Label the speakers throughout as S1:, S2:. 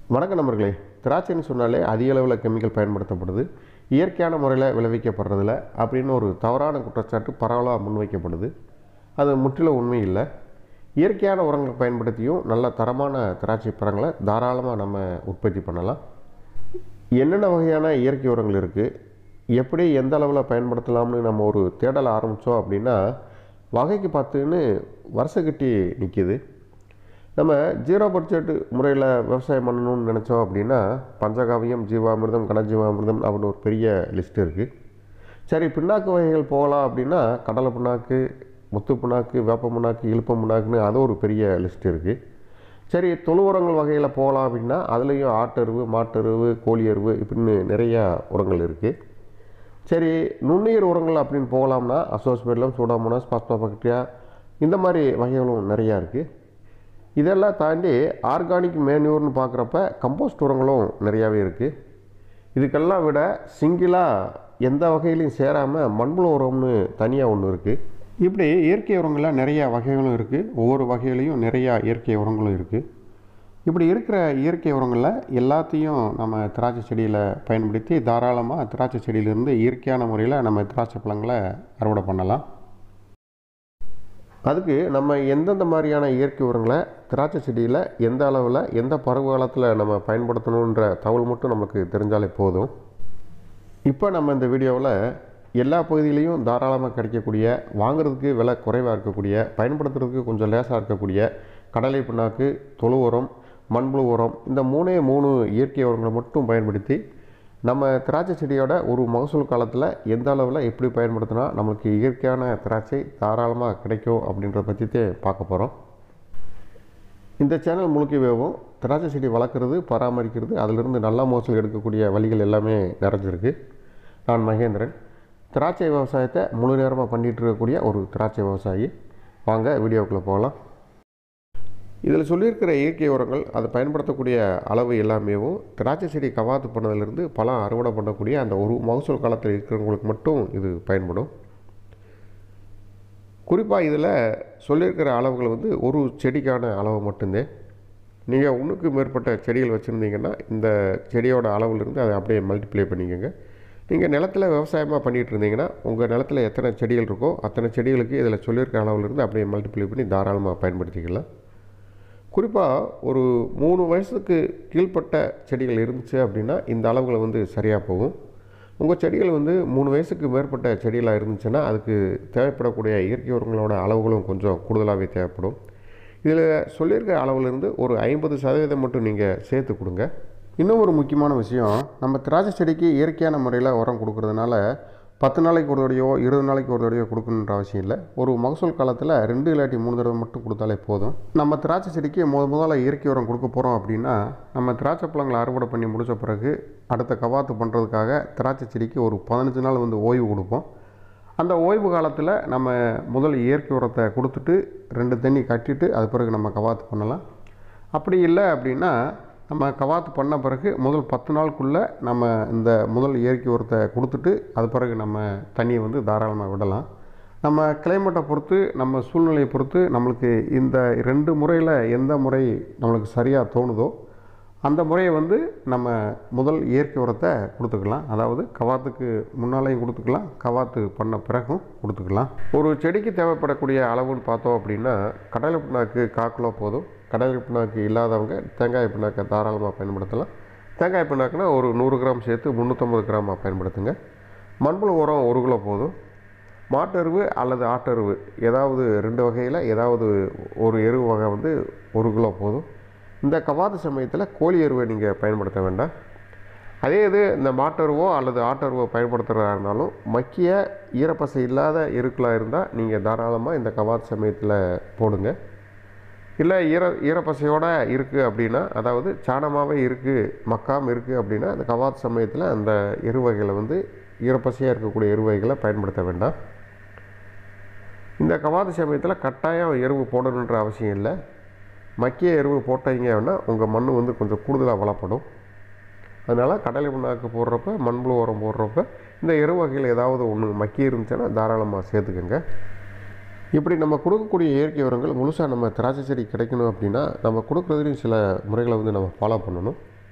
S1: வணக்கம் நண்பர்களே திராட்சைன்னு சொன்னாலே அதிக அளவில் கெமிக்கல் பயன்படுத்தப்படுது இயற்கையான முறையில் விளைவிக்கப்படுறதில்ல அப்படின்னு ஒரு தவறான குற்றச்சாட்டு பரவலாக முன்வைக்கப்படுது அது முற்றிலும் உண்மை இல்லை இயற்கையான உரங்கள் பயன்படுத்தியும் நல்ல தரமான திராட்சை பழங்களை தாராளமாக நம்ம உற்பத்தி பண்ணலாம் என்னென்ன வகையான இயற்கை உரங்கள் இருக்குது எப்படி எந்த அளவில் பயன்படுத்தலாம்னு நம்ம ஒரு தேடலை ஆரம்பித்தோம் அப்படின்னா வகைக்கு பார்த்துன்னு வருஷக்கட்டி நிற்கிது நம்ம ஜீரோ பட்ஜெட் முறையில் விவசாயம் பண்ணணும்னு நினச்சோம் அப்படின்னா பஞ்சகாவியம் ஜீவாமிர்தம் கனஜீவாமிர்தம் அப்படின்னு ஒரு பெரிய லிஸ்ட் இருக்குது சரி பிண்ணாக்கு வகைகள் போகலாம் அப்படின்னா கடலை புண்ணாக்கு முத்து புண்ணாக்கு வேப்ப புண்ணாக்கு இழுப்ப புண்ணாக்குன்னு அது ஒரு பெரிய லிஸ்ட் இருக்குது சரி தொழு உரங்கள் வகையில் போகலாம் அப்படின்னா அதுலேயும் ஆட்டெருவு மாட்டெருவு கோழி எருவு இப்படின்னு நிறையா உரங்கள் இருக்குது சரி நுண்ணுயிர் உரங்கள் அப்படின்னு போகலாம்னா அசோஸ்பெர்லம் சூடாமோனாஸ் பாஸ்போபாக்டீரியா இந்த மாதிரி வகைகளும் நிறையா இருக்குது இதெல்லாம் தாண்டி ஆர்கானிக் மேன்யூர்னு பார்க்குறப்ப கம்போஸ்ட் உரங்களும் நிறையாவே இருக்குது இதுக்கெல்லாம் விட சிங்கிளாக எந்த வகையிலையும் சேராமல் மண்புழு உரம்னு தனியாக ஒன்று இருக்குது இப்படி இயற்கை உரங்களில் நிறையா வகைகளும் இருக்குது ஒவ்வொரு வகையிலையும் நிறையா இயற்கை உரங்களும் இருக்குது இப்படி இருக்கிற இயற்கை உரங்களில் எல்லாத்தையும் நம்ம திராட்சை செடியில் பயன்படுத்தி தாராளமாக திராட்சை செடியிலேருந்து இயற்கையான முறையில் நம்ம திராட்சை பழங்களை அறுவடை பண்ணலாம் அதுக்கு நம்ம எந்தெந்த மாதிரியான இயற்கை உரங்களை திராட்சை செடியில் எந்த அளவில் எந்த பருவ காலத்தில் நம்ம பயன்படுத்தணுன்ற தகவல் மட்டும் நமக்கு தெரிஞ்சாலே போதும் இப்போ நம்ம இந்த வீடியோவில் எல்லா பகுதியிலையும் தாராளமாக கிடைக்கக்கூடிய வாங்குறதுக்கு விலை குறைவாக இருக்கக்கூடிய பயன்படுத்துறதுக்கு கொஞ்சம் லேசாக இருக்கக்கூடிய கடலை புண்ணாக்கு தொழு உரம் மண்புழு உரம் இந்த மூணே மூணு இயற்கை உரங்களை மட்டும் பயன்படுத்தி நம்ம திராட்சை செடியோட ஒரு மகசூல் காலத்தில் எந்த அளவில் எப்படி பயன்படுத்தினா நம்மளுக்கு இயற்கையான திராட்சை தாராளமாக கிடைக்கும் அப்படின்றத பற்றி தான் பார்க்க போகிறோம் இந்த சேனல் முழுக்கவேவும் திராட்சை செடி வளர்க்குறது பராமரிக்கிறது அதிலிருந்து நல்ல மோசல் எடுக்கக்கூடிய வழிகள் எல்லாமே நிறைஞ்சிருக்கு நான் மகேந்திரன் திராட்சை விவசாயத்தை முழு நேரமாக பண்ணிகிட்டு இருக்கக்கூடிய ஒரு திராட்சை விவசாயி வாங்க வீடியோக்குள்ளே போகலாம் இதில் சொல்லியிருக்கிற இயற்கை உரங்கள் அதை பயன்படுத்தக்கூடிய அளவு எல்லாமேவும் திராட்சை செடி கவாத்து பண்ணதிலிருந்து பழம் அறுவடை பண்ணக்கூடிய அந்த ஒரு மகசூல் காலத்தில் இருக்கிறவங்களுக்கு மட்டும் இது பயன்படும் குறிப்பாக இதில் சொல்லியிருக்கிற அளவுகள் வந்து ஒரு செடிக்கான அளவு மட்டும்தான் நீங்கள் ஒன்றுக்கு மேற்பட்ட செடிகள் வச்சுருந்தீங்கன்னா இந்த செடியோட அளவுலேருந்து அதை அப்படியே மல்டிப்ளை பண்ணிக்கோங்க நீங்கள் நிலத்தில் விவசாயமாக பண்ணிகிட்டு இருந்தீங்கன்னா உங்கள் நிலத்தில் எத்தனை செடிகள் இருக்கோ அத்தனை செடிகளுக்கு இதில் சொல்லியிருக்கிற அளவுலேருந்து அப்படியே மல்டிப்ளை பண்ணி தாராளமாக பயன்படுத்திக்கலாம் குறிப்பாக ஒரு மூணு வயசுக்கு கீழ்ப்பட்ட செடிகள் இருந்துச்சு அப்படின்னா இந்த அளவுகளை வந்து சரியாக போகும் உங்கள் செடிகள் வந்து மூணு வயசுக்கு மேற்பட்ட செடிகளாக இருந்துச்சுன்னா அதுக்கு தேவைப்படக்கூடிய இயற்கை உரங்களோட அளவுகளும் கொஞ்சம் கூடுதலாகவே தேவைப்படும் இதில் சொல்லியிருக்கிற அளவுலேருந்து ஒரு ஐம்பது சதவீதம் மட்டும் நீங்கள் சேர்த்து கொடுங்க இன்னும் ஒரு முக்கியமான விஷயம் நம்ம திராட்சை செடிக்கு இயற்கையான முறையில் உரம் கொடுக்கறதுனால பத்து நாளைக்கு ஒரு தடவையோ இருபது நாளைக்கு ஒரு தடவையோ கொடுக்கணுன்ற அவசியம் இல்லை ஒரு மகசூல் காலத்தில் ரெண்டு இல்லாட்டி மூணு தடவை மட்டும் கொடுத்தாலே போதும் நம்ம திராட்சை செடிக்கு முத முதல்ல இயற்கை உரம் கொடுக்க போகிறோம் அப்படின்னா நம்ம திராட்சை பழங்களை அறுவடை பண்ணி முடித்த பிறகு அடுத்த கவாத்து பண்ணுறதுக்காக திராட்சை செடிக்கு ஒரு பதினஞ்சு நாள் வந்து ஓய்வு கொடுப்போம் அந்த ஓய்வு காலத்தில் நம்ம முதல் இயற்கை உரத்தை கொடுத்துட்டு ரெண்டு தண்ணி கட்டிட்டு அது பிறகு நம்ம கவாத்து பண்ணலாம் அப்படி இல்லை அப்படின்னா நம்ம கவாத்து பண்ண பிறகு முதல் பத்து நாளுக்குள்ளே நம்ம இந்த முதல் இயற்கை உரத்தை கொடுத்துட்டு அது பிறகு நம்ம தண்ணியை வந்து தாராளமாக விடலாம் நம்ம கிளைமேட்டை பொறுத்து நம்ம சூழ்நிலையை பொறுத்து நம்மளுக்கு இந்த ரெண்டு முறையில் எந்த முறை நம்மளுக்கு சரியாக தோணுதோ அந்த முறையை வந்து நம்ம முதல் இயற்கை உரத்தை கொடுத்துக்கலாம் அதாவது கவாத்துக்கு முன்னாலேயும் கொடுத்துக்கலாம் கவாத்து பண்ண பிறகும் கொடுத்துக்கலாம் ஒரு செடிக்கு தேவைப்படக்கூடிய அளவுன்னு பார்த்தோம் அப்படின்னா கடலை புண்ணாக்கு காக்கிலோ போதும் கடலை புண்ணாக்கு இல்லாதவங்க தேங்காய் புண்ணாக்கை தாராளமாக பயன்படுத்தலாம் தேங்காய் புண்ணாக்குனா ஒரு நூறு கிராம் சேர்த்து முந்நூற்றம்பது கிராமாக பயன்படுத்துங்க மண்புழு உரம் ஒரு கிலோ போதும் மாட்டெருவு அல்லது ஆட்டெருவு ஏதாவது ரெண்டு வகையில் ஏதாவது ஒரு எருவு வகை வந்து ஒரு கிலோ போதும் இந்த கவாத்து சமயத்தில் கோழி எருவை நீங்கள் பயன்படுத்த வேண்டாம் அதே இது இந்த மாட்டருவோ அல்லது ஆட்டருவோ பயன்படுத்துகிறதா இருந்தாலும் மக்கிய ஈரப்பசை இல்லாத எருக்களாக இருந்தால் நீங்கள் தாராளமாக இந்த கவாத்து சமயத்தில் போடுங்க இல்லை ஈர ஈரப்பசையோடு இருக்குது அப்படின்னா அதாவது சாணமாகவே இருக்குது மக்காமல் இருக்குது அப்படின்னா அந்த கவாத்து சமயத்தில் அந்த எருவகைகளை வந்து ஈரப்பசையாக இருக்கக்கூடிய எருவகைகளை பயன்படுத்த வேண்டாம் இந்த கவாத்து சமயத்தில் கட்டாயம் எருவு போடணுன்ற அவசியம் இல்லை மக்கிய எருவு போட்டீங்க அப்படின்னா உங்கள் மண் வந்து கொஞ்சம் கூடுதலாக வளப்படும் அதனால் கடலை புண்ணாக்கு போடுறப்ப மண்புழு உரம் போடுறப்ப இந்த எரு வகையில் ஏதாவது ஒன்று மக்கி இருந்துச்சுன்னா தாராளமாக சேர்த்துக்கோங்க இப்படி நம்ம கொடுக்கக்கூடிய இயற்கை உரங்கள் முழுசாக நம்ம திராட்சை செடி கிடைக்கணும் அப்படின்னா நம்ம கொடுக்குறதுலையும் சில முறைகளை வந்து நம்ம ஃபாலோ பண்ணணும்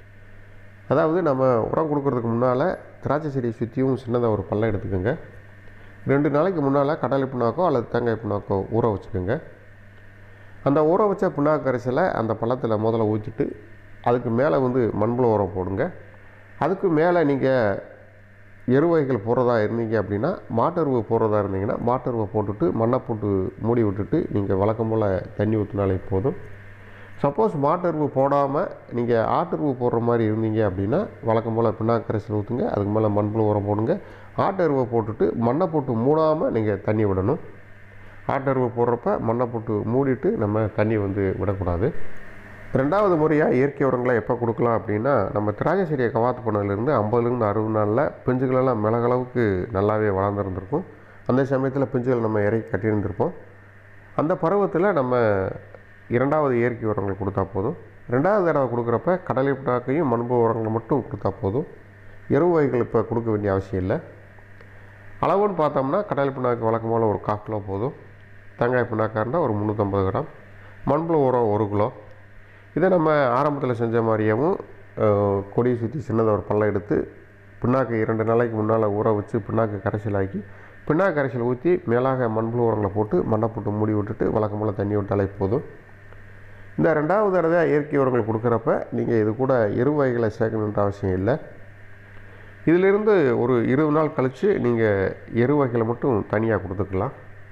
S1: அதாவது நம்ம உரம் கொடுக்கறதுக்கு முன்னால் திராட்சை செடியை சுற்றியும் சின்னதாக ஒரு பள்ளம் எடுத்துக்கோங்க ரெண்டு நாளைக்கு முன்னால் கடலை புண்ணாக்கோ அல்லது தேங்காய் புண்ணாக்கோ ஊற வச்சுக்கோங்க அந்த ஊற வச்ச புண்ணாக்கு கரைசலை அந்த பள்ளத்தில் முதல்ல ஊற்றிட்டு அதுக்கு மேலே வந்து மண்புழு உரம் போடுங்க அதுக்கு மேலே நீங்கள் எருவைகள் போடுறதா இருந்தீங்க அப்படின்னா மாட்டருவை போடுறதா இருந்தீங்கன்னா மாட்டருவை போட்டுட்டு மண்ணை போட்டு மூடி விட்டுட்டு நீங்கள் வழக்கம் போல் தண்ணி ஊற்றினாலே போதும் சப்போஸ் மாட்டருவு போடாமல் நீங்கள் ஆட்டருவு போடுற மாதிரி இருந்தீங்க அப்படின்னா வழக்கம் போல் பின்னாக்கு கரைசல் ஊற்றுங்க அதுக்கு மேலே மண்புழு உரம் போடுங்க ஆட்டருவை போட்டுட்டு மண்ணை போட்டு மூடாமல் நீங்கள் தண்ணி விடணும் ஆட்டருவை போடுறப்ப மண்ணை போட்டு மூடிட்டு நம்ம தண்ணி வந்து விடக்கூடாது ரெண்டாவது முறையாக இயற்கை உரங்களை எப்போ கொடுக்கலாம் அப்படின்னா நம்ம திராட்சை செடியை கவாத்து பண்ணதுலேருந்து ஐம்பதுலேருந்து அறுபது நாளில் பிஞ்சுகளெல்லாம் மிளகளவுக்கு நல்லாவே வளர்ந்துருந்துருக்கும் அந்த சமயத்தில் பிஞ்சுகள் நம்ம இறக்கி கட்டியிருந்திருப்போம் அந்த பருவத்தில் நம்ம இரண்டாவது இயற்கை உரங்கள் கொடுத்தா போதும் ரெண்டாவது தடவை கொடுக்குறப்ப கடலை புண்ணாக்கையும் மண்பு உரங்களை மட்டும் கொடுத்தா போதும் எரு வகைகள் இப்போ கொடுக்க வேண்டிய அவசியம் இல்லை அளவுன்னு பார்த்தோம்னா கடலை புண்ணாக்கு வழக்கம் போல் ஒரு கால் கிலோ போதும் தேங்காய் புண்ணாக்காக இருந்தால் ஒரு முந்நூற்றம்பது கிராம் மண்புழு உரம் ஒரு கிலோ இதை நம்ம ஆரம்பத்தில் செஞ்ச மாதிரியாவும் அஹ், கொடியை சுற்றி சின்னதாக ஒரு பள்ளம் எடுத்து பிண்ணாக்கு இரண்டு நாளைக்கு முன்னால் ஊற வச்சு பிண்ணாக்கு கரைசலாக்கி பிண்ணாக்கு கரைசல் ஊற்றி மேலாக மண்புழு உரங்களை போட்டு மண்ணை போட்டு மூடி விட்டுட்டு வழக்கம் போல் தண்ணி விட்டாலே போதும் இந்த ரெண்டாவது தடவை இயற்கை உரங்கள் கொடுக்குறப்ப நீங்கள் இது கூட எரு வகைகளை சேர்க்கணுன்ற அவசியம் இல்லை இதிலிருந்து ஒரு இருபது நாள் கழித்து நீங்கள் எரு வகைகளை மட்டும் தனியாக கொடுத்துக்கலாம்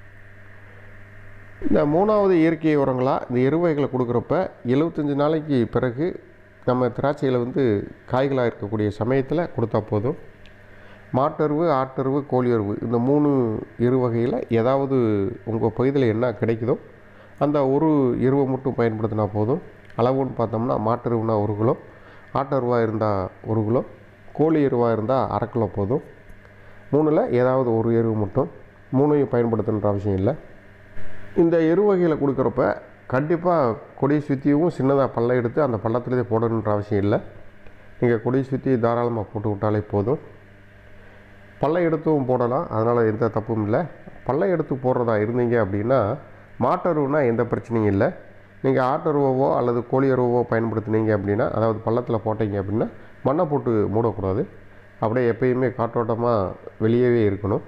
S1: இந்த மூணாவது இயற்கை உரங்களாக இந்த எருவைகளை கொடுக்குறப்ப எழுபத்தஞ்சி நாளைக்கு பிறகு நம்ம திராட்சையில் வந்து காய்களாக இருக்கக்கூடிய சமயத்தில் கொடுத்தா போதும் மாட்டருவு ஆட்டருவு கோழியருவு இந்த மூணு எரு வகையில் ஏதாவது உங்கள் பகுதியில் என்ன கிடைக்குதோ அந்த ஒரு எருவை மட்டும் பயன்படுத்தினா போதும் அளவுன்னு பார்த்தோம்னா மாட்டருவுனா ஒரு கிலோ ஆட்டருவாக இருந்தால் ஒரு கிலோ கோழி எருவாக இருந்தால் அரை கிலோ போதும் மூணில் ஏதாவது ஒரு எருவு மட்டும் மூணையும் பயன்படுத்தணுன்ற அவசியம் இல்லை இந்த எரு வகையில் கொடுக்குறப்ப கண்டிப்பாக கொடியை சுற்றியும் சின்னதாக பள்ளம் எடுத்து அந்த பள்ளத்துலேயே போடணுன்ற அவசியம் இல்லை நீங்கள் கொடியை சுற்றி தாராளமாக போட்டு விட்டாலே போதும் பள்ளம் எடுத்தும் போடலாம் அதனால் எந்த தப்பும் இல்லை பள்ளம் எடுத்து போடுறதா இருந்தீங்க அப்படின்னா மாட்டருவுனா எந்த பிரச்சனையும் இல்லை நீங்கள் ஆட்டருவோ அல்லது கோழி அருவோ பயன்படுத்துனீங்க அப்படின்னா அதாவது பள்ளத்தில் போட்டீங்க அப்படின்னா மண்ணை போட்டு மூடக்கூடாது அப்படியே எப்பயுமே காற்றோட்டமாக வெளியவே இருக்கணும்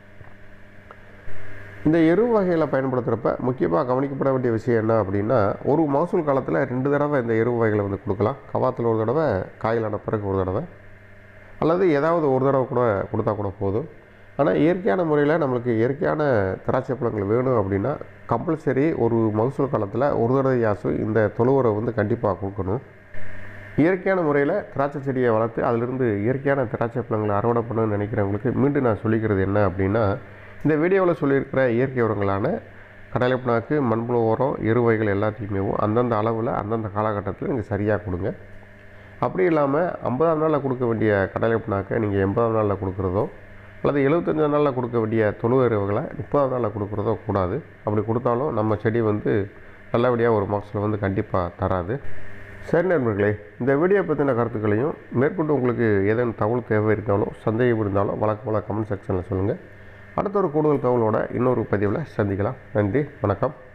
S1: இந்த எரு வகைகளை பயன்படுத்துகிறப்ப முக்கியமாக கவனிக்கப்பட வேண்டிய விஷயம் என்ன அப்படின்னா ஒரு மகசூல் காலத்தில் ரெண்டு தடவை இந்த எரு வகைகளை வந்து கொடுக்கலாம் கவாத்தில் ஒரு தடவை காயிலான பிறகு ஒரு தடவை அல்லது ஏதாவது ஒரு தடவை கூட கொடுத்தா கூட போதும் ஆனால் இயற்கையான முறையில் நம்மளுக்கு இயற்கையான திராட்சை பழங்கள் வேணும் அப்படின்னா கம்பல்சரி ஒரு மகசூல் காலத்தில் ஒரு தடவையாச்சும் இந்த தொழுவரை வந்து கண்டிப்பாக கொடுக்கணும் இயற்கையான முறையில் திராட்சை செடியை வளர்த்து அதிலிருந்து இயற்கையான திராட்சை பழங்களை அறுவடை பண்ணணும்னு நினைக்கிறவங்களுக்கு மீண்டும் நான் சொல்லிக்கிறது என்ன அப்படின்னா இந்த வீடியோவில் சொல்லியிருக்கிற இயற்கை உரங்களான கடலை புண்ணாக்கு மண்புழு உரம் எருவைகள் எல்லாத்தையுமே அந்தந்த அளவில் அந்தந்த காலகட்டத்தில் நீங்கள் சரியாக கொடுங்க அப்படி இல்லாமல் ஐம்பதாம் நாளில் கொடுக்க வேண்டிய கடலை புண்ணாக்கை நீங்கள் எண்பதாம் நாளில் கொடுக்குறதோ அல்லது எழுபத்தஞ்சாம் நாளில் கொடுக்க வேண்டிய தொழு எருவுகளை முப்பதாம் நாளில் கொடுக்குறதோ கூடாது அப்படி கொடுத்தாலும் நம்ம செடி வந்து நல்லபடியாக ஒரு மாதத்தில் வந்து கண்டிப்பாக தராது சரி நண்பர்களே இந்த வீடியோ பற்றின கருத்துக்களையும் மேற்கொண்டு உங்களுக்கு ஏதேனும் தகவல் தேவை இருந்தாலும் சந்தேகம் இருந்தாலும் வழக்கம் போல கமெண்ட் செக்ஷனில் சொல்லுங்கள் அடுத்த ஒரு கூடுதல் தகவலோட இன்னொரு பதிவில் சந்திக்கலாம் நன்றி வணக்கம்